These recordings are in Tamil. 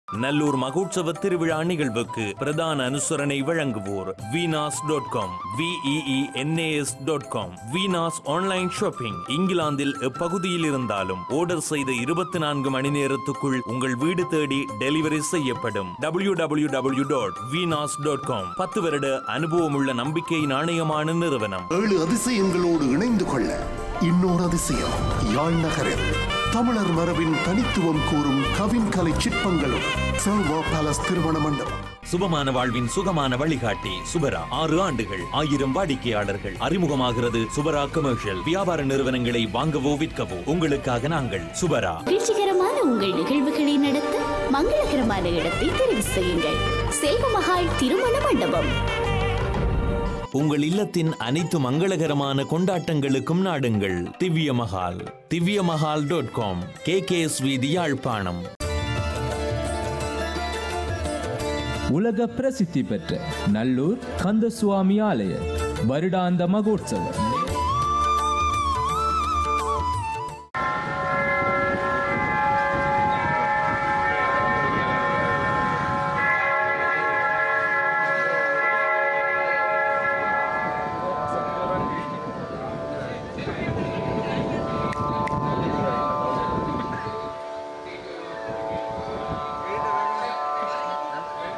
நல்லூர் மகோற்சவ திருவிழா நிகழ்வுக்கு பிரதான அனுசரணை வழங்குவோர் Venus dot com V E E N A S dot com Venus online shopping இங்கிலாந்தில் எப்பகுதியில் இருந்தாலும் ஆர்டர் செய்த இருபத்தி நான்கு மணி நேரத்துக்குள் உங்கள் வீடு தேடி டெலிவரி செய்யப்படும் W W W dot Venus dot com பத்து வருட அனுபவமுள்ள நம்பிக்கை நாணயமான நிறுவனம் ஏழு அதிசயங்களோடு இணைந்து கொள்ள இன்னொரு அதிசயம் யாழ் நகரில் தமிழர் மரபின் தனித்துவம் கூறும் கவின்கலை சிற்பங்களும் செல்வா பேலஸ் திருமண மண்டபம் சுபமான வாழ்வின் சுகமான வழிகாட்டி சுபரா ஆறு ஆண்டுகள் ஆயிரம் வாடிக்கையாளர்கள் அறிமுகமாகிறது சுபரா கமர்ஷியல் வியாபார நிறுவனங்களை வாங்கவோ விற்கவோ உங்களுக்காக நாங்கள் சுபரா மகிழ்ச்சிகரமான உங்கள் நிகழ்வுகளை நடத்த மங்களகரமான இடத்தை தெரிவு செய்யுங்கள் செல்வமகால் திருமண மண்டபம் உங்கள் இல்லத்தின் அனைத்து மங்களகரமான கொண்டாட்டங்களுக்கும் நாடுங்கள் Divya Mahal Divya Mahal dot com K K S வீதி யாழ்ப்பாணம் உலக பிரசித்தி பெற்ற நல்லூர் கந்தசுவாமி ஆலய வருடாந்த மகோற்சவம்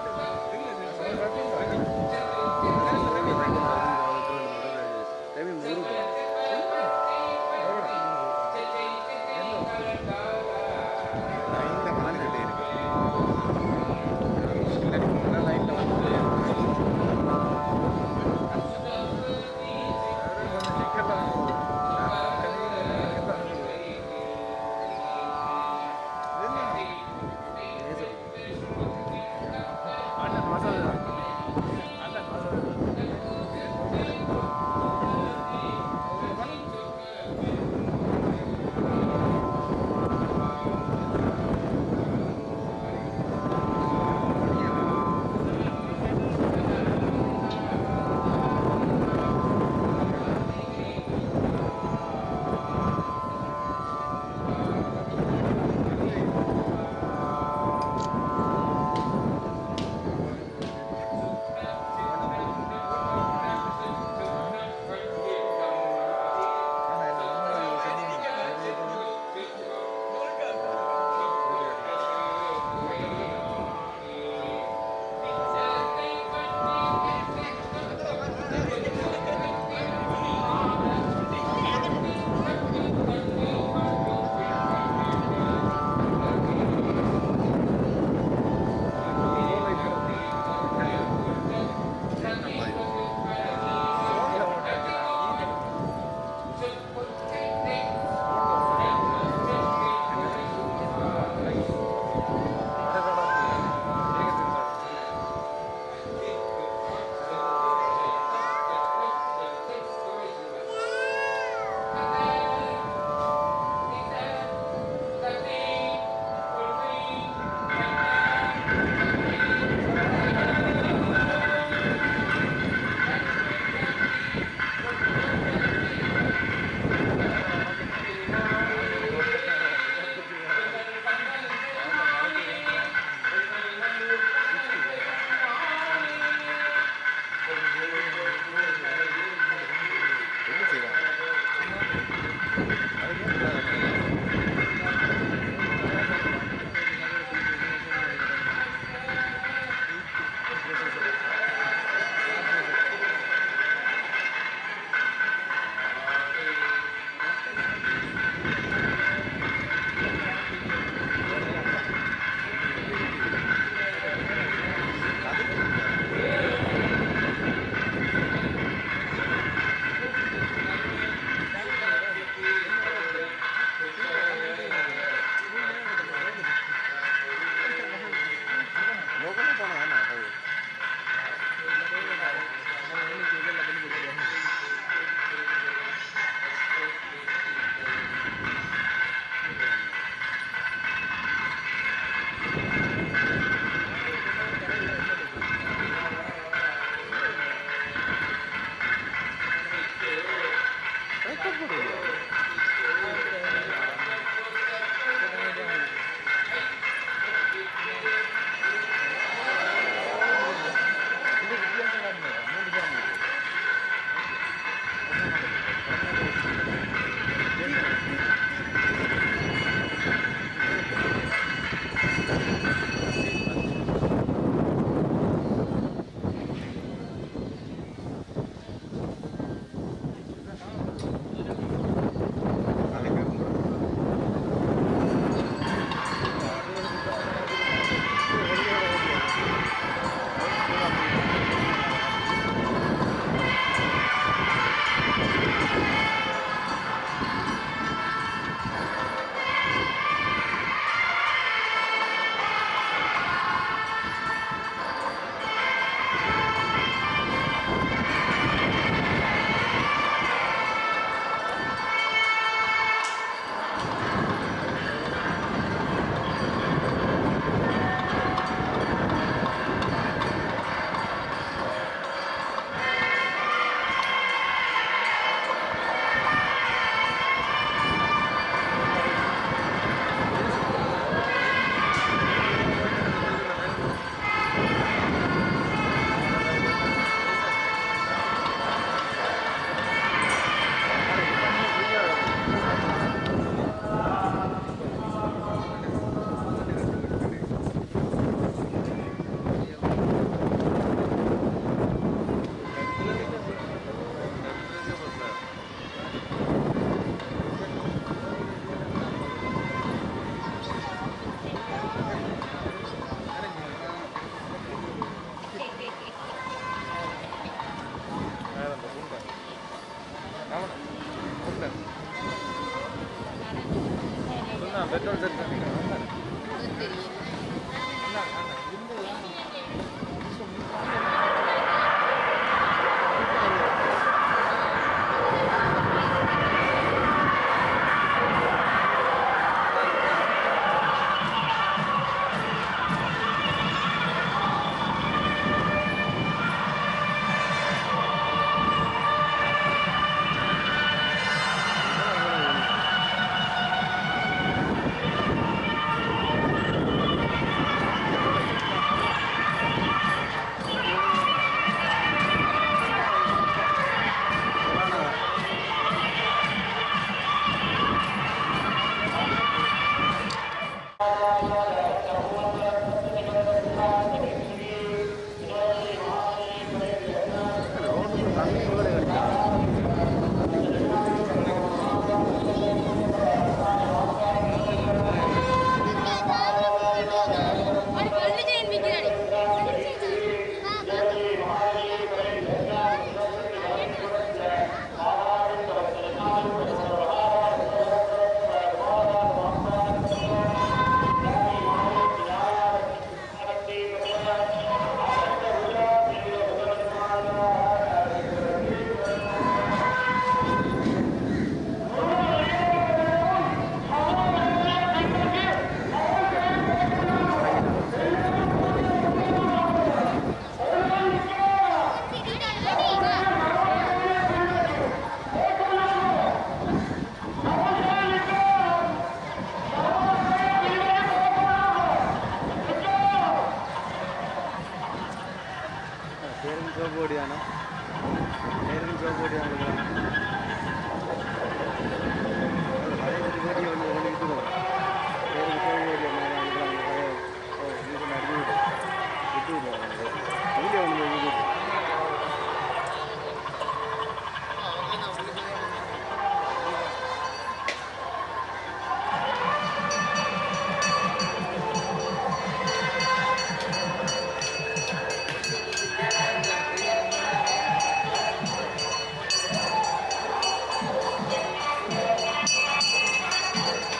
Tapi சோப்பு ஓடியானா நேருக்கு சோப்பு ஓடியானா Thank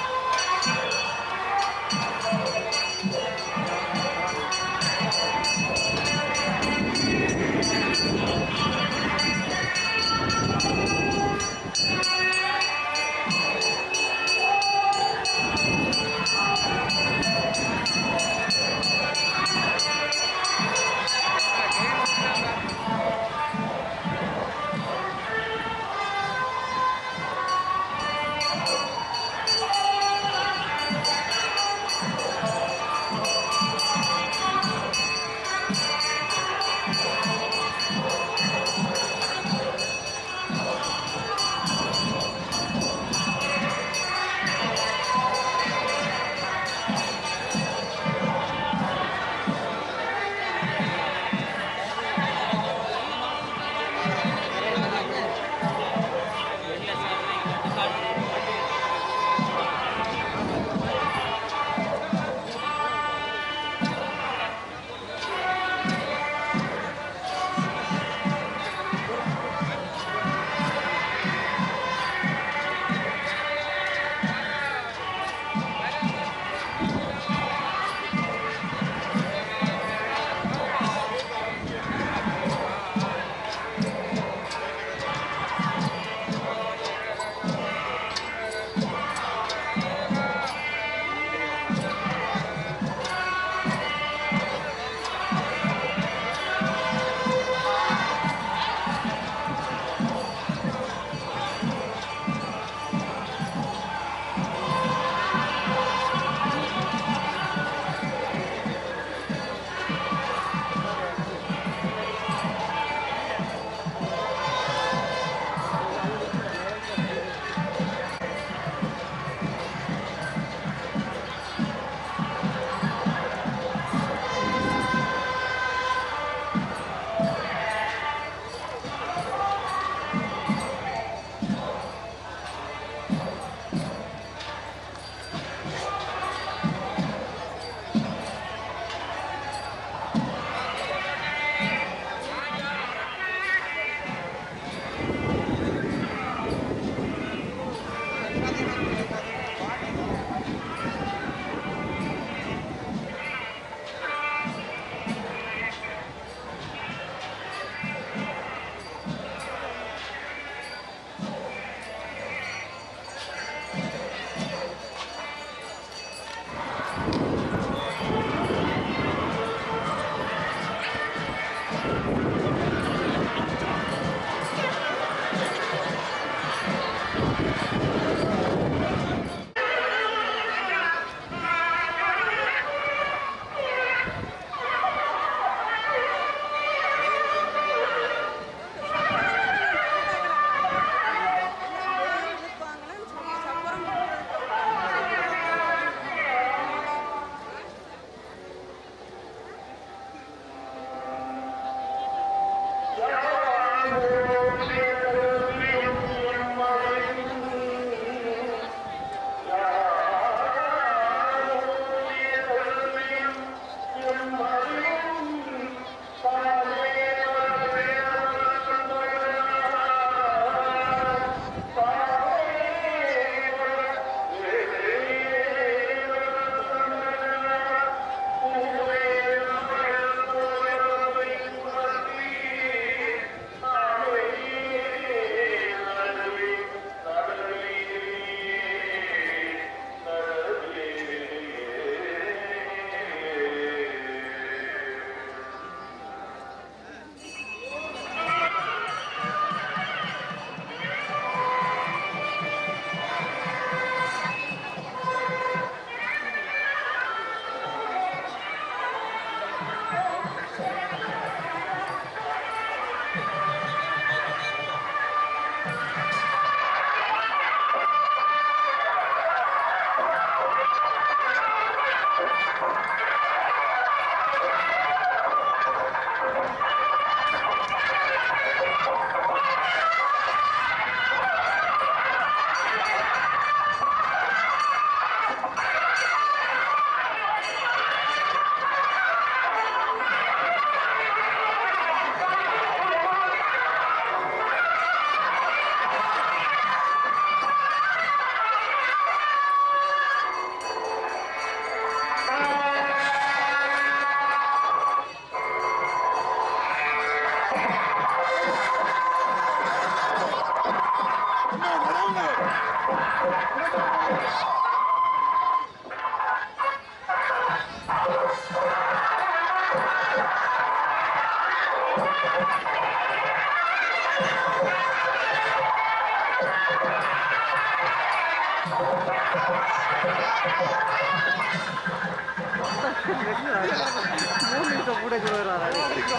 மூணு நிமிஷம் ஃபுட்டேஜ் வருவாரு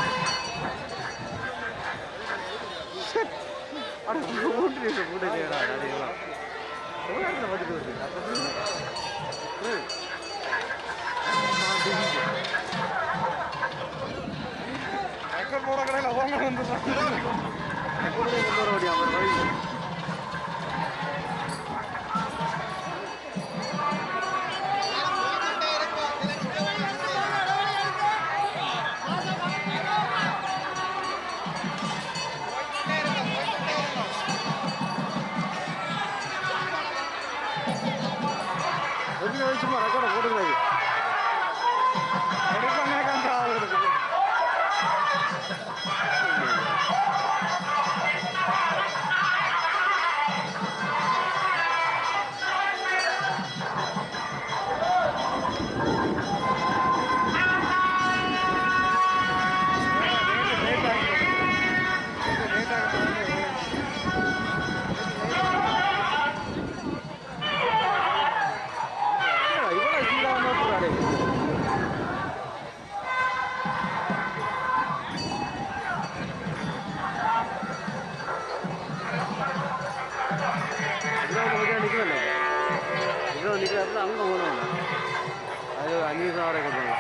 அட மூணு நிமிஷம் ஃபுட்டேஜ் வராது அதிகமாக எவ்வளோ இடத்துல வந்துட்டு வருது அப்போ போட கடையில் அவங்க வந்து கொண்டு வர முடியும் அவர் வழி எப்படி வச்சுமா ரெக்கார்டை போட்டுக்கிறாங்க எடுப்பாங்க கண்டா இருக்குது இவ்வளோ சீக்கிரம் போட்டுறாரு இருபது மணிக்கு நிற்கல இருபது நிற்கிறாப்புல அங்கே போகணும் அது அஞ்சு நிமிஷம் வரை கொடுப்பாங்க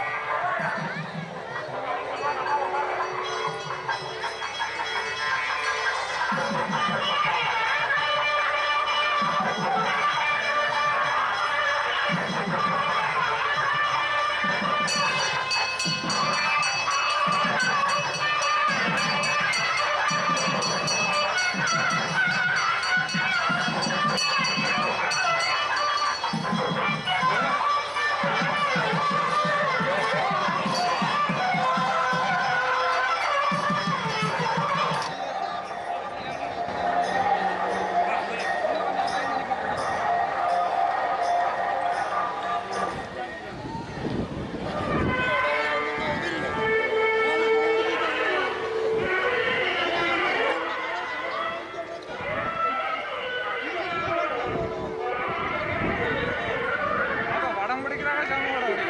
படம் பிடிக்கிறாங்க சாமி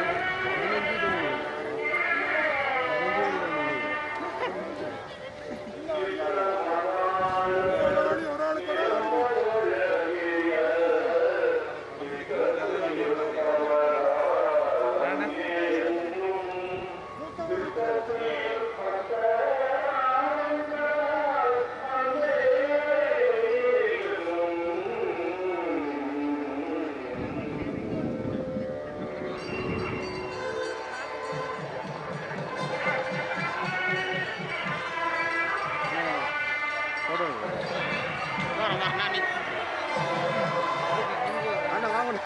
அண்ணா வாங்கணும்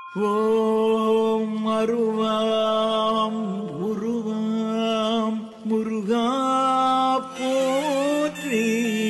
ஓம் அருவாம் உருவாம் முருகா போற்றி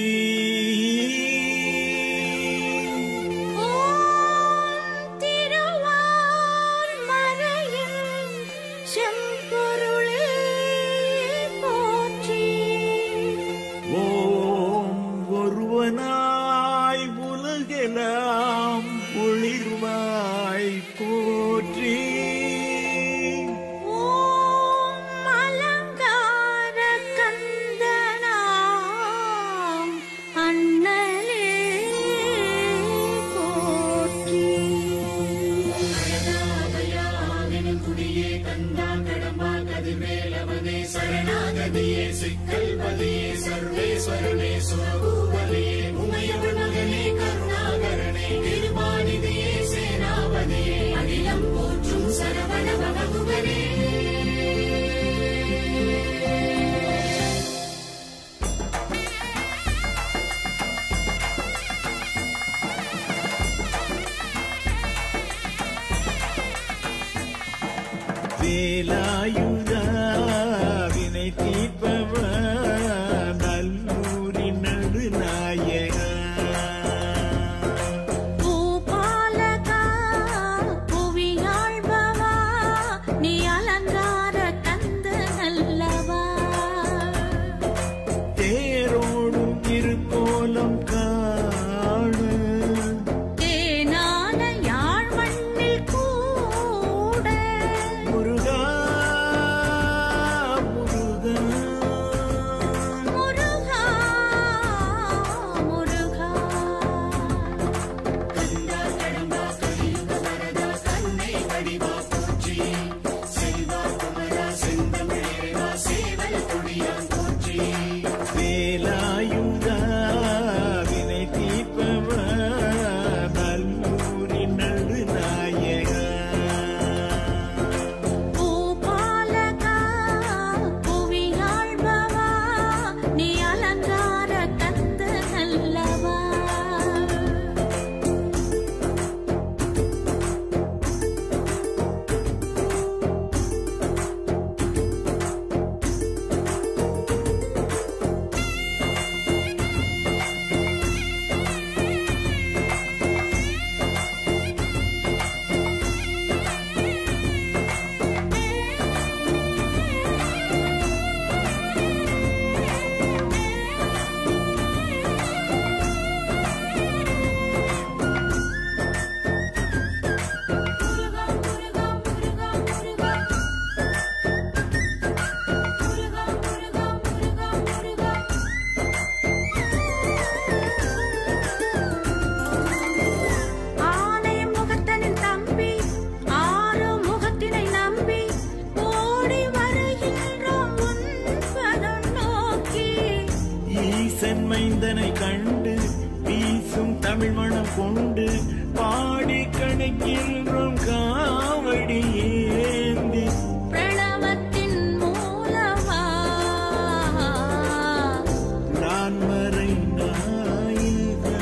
ஓம் ஒருவனாய் உலகெல்லாம் ஒளிர்வாய் போற்றி வேலாயுதா வினை தீர்ப்பவ நல்லூரின் நடுநாயகா நீ அலங்கார கந்த நல்லவா தேரோடும் திருக்கோலம் காண தேனான யாழ் மண்ணில் கூட முருகா முருகா முருகா முருகா வேலாயுதா வினை தீர்ப்பவ நல்லூரின் நடுநாயகா பூபாலகா புவியாழ்பவா நீ அலங்கார கந்த நல்லவா முருகா முருகா முருகா முருகா முருகா முருகா முருகா முருகா ஆனை முகத்தனின் தம்பி ஆறு முகத்தினை நம்பி ஓடி வருகின்றோம் உன் பதம் நோக்கி ஈசன் மைந்தனை கண்டு வீசும் தமிழ் மணம் கொண்டு பாடி கணக்கின்றோம் காவடி ஏந்தி பிரணவத்தின் மூலமா நான் மறை நாயகா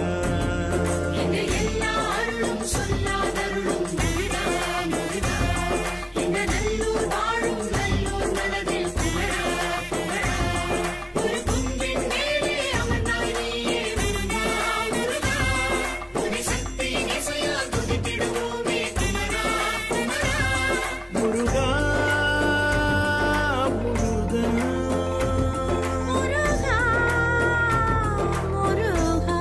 எல்லாரும் சொல்லாதருளும் முருகா முருகா இந்த நல்லூர் வாழும் நல்லூர் மனதில் புகழா புகழா ஒரு குன்றின் மேலே அமர்ந்தாய் நீயே முருகா முருகா உன்னை சக்தி இசையால் துதித்திடுவோமே குமரா குமரா முருகா முருகா முருகா முருகா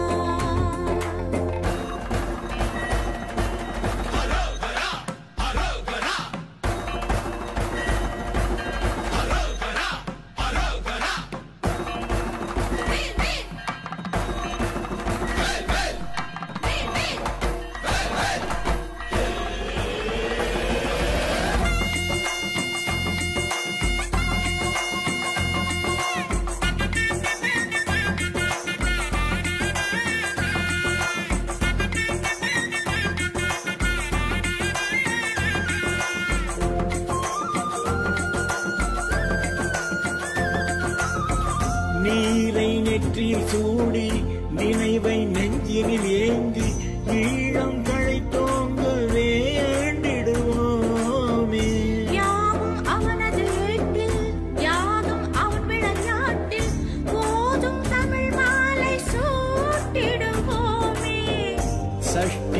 நீரை நெற்றியில் சூடி நினைவை நெஞ்சினில் ஏந்தி ஈழம் களைத்தோங்க வே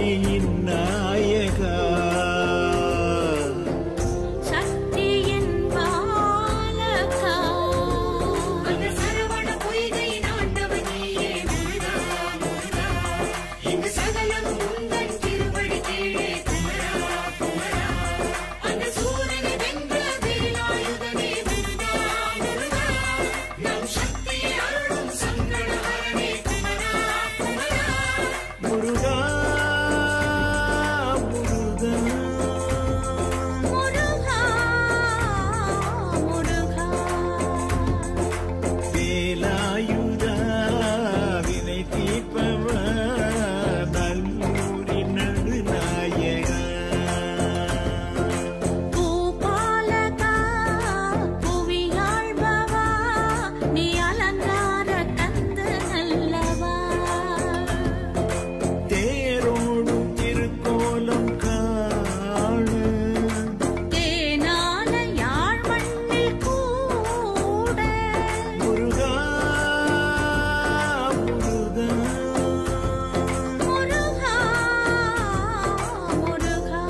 சக்தியின் நாயகா சக்தியின் பாலகா அந்த சரவண பொய்கை நாட்டவன் நீயே முருகா முருகா இங்கு சகலம் உந்தன் திருவடி கீழே குமரா குமரா அந்த சூரனை வென்ற வேலாயுதனே முருகா முருகா நம் சக்தியை அருளும் சங்கடஹரனே குமரா குமரா முருகா முருகா முருகா முருகா வேலாயுதா வினை தீர்ப்பவா நல்லூரின் நடுநாயகா பூபாலகா புவியாழ்பவா நீ அலங்கார கந்து நல்லவா தேரோடும் திருக்கோலம் காணு தேனான யாழ் மண்ணில் கூட முருகா முருகா முருகா முருகா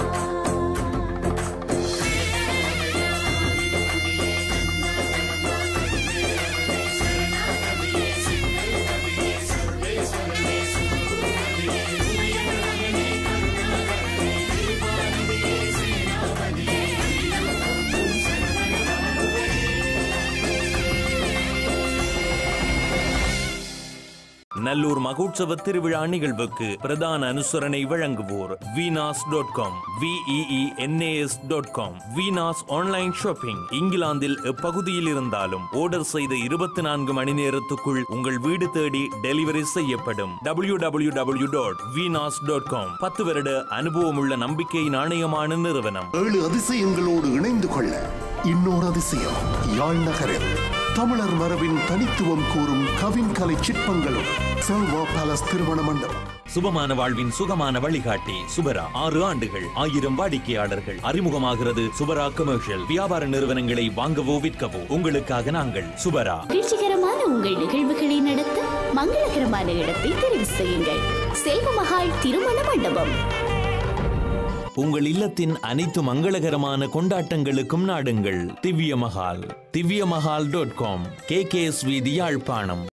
நல்லூர் மகோற்சவ திருவிழா நிகழ்வுக்கு பிரதான அனுசரணை வழங்குவோர் Venus dot com V E E N A S dot com Venus online shopping இங்கிலாந்தில் எப்பகுதியில் இருந்தாலும் ஆர்டர் செய்த இருபத்தி நான்கு மணி நேரத்துக்குள் உங்கள் வீடு தேடி டெலிவரி செய்யப்படும் W W W dot Venus dot com பத்து வருட அனுபவமுள்ள நம்பிக்கை நாணயமான நிறுவனம் ஏழு அதிசயங்களோடு இணைந்து கொள்ள இன்னொரு அதிசயம் யாழ் நகரில் தமிழர் மரபின் தனித்துவம் கூறும் கவின் கலை சிற்பங்களும் செல்வா பேலஸ் திருமண மண்டபம் சுபமான வாழ்வின் சுகமான வழிகாட்டி சுபரா ஆறு ஆண்டுகள் ஆயிரம் வாடிக்கையாளர்கள் அறிமுகமாகிறது சுபரா கமர்ஷியல் வியாபார நிறுவனங்களை வாங்கவோ விற்கவோ உங்களுக்காக நாங்கள் சுபரா மகிழ்ச்சிகரமான உங்கள் நிகழ்வுகளை நடத்த மங்களகரமான இடத்தை தெரிவு செய்யுங்கள் செல்வமகால் திருமண மண்டபம் உங்கள் இல்லத்தின் அனைத்து மங்களகரமான கொண்டாட்டங்களுக்கும் நாடுங்கள் Divya Mahal Divya Mahal dot com K K S வீதி யாழ்ப்பாணம்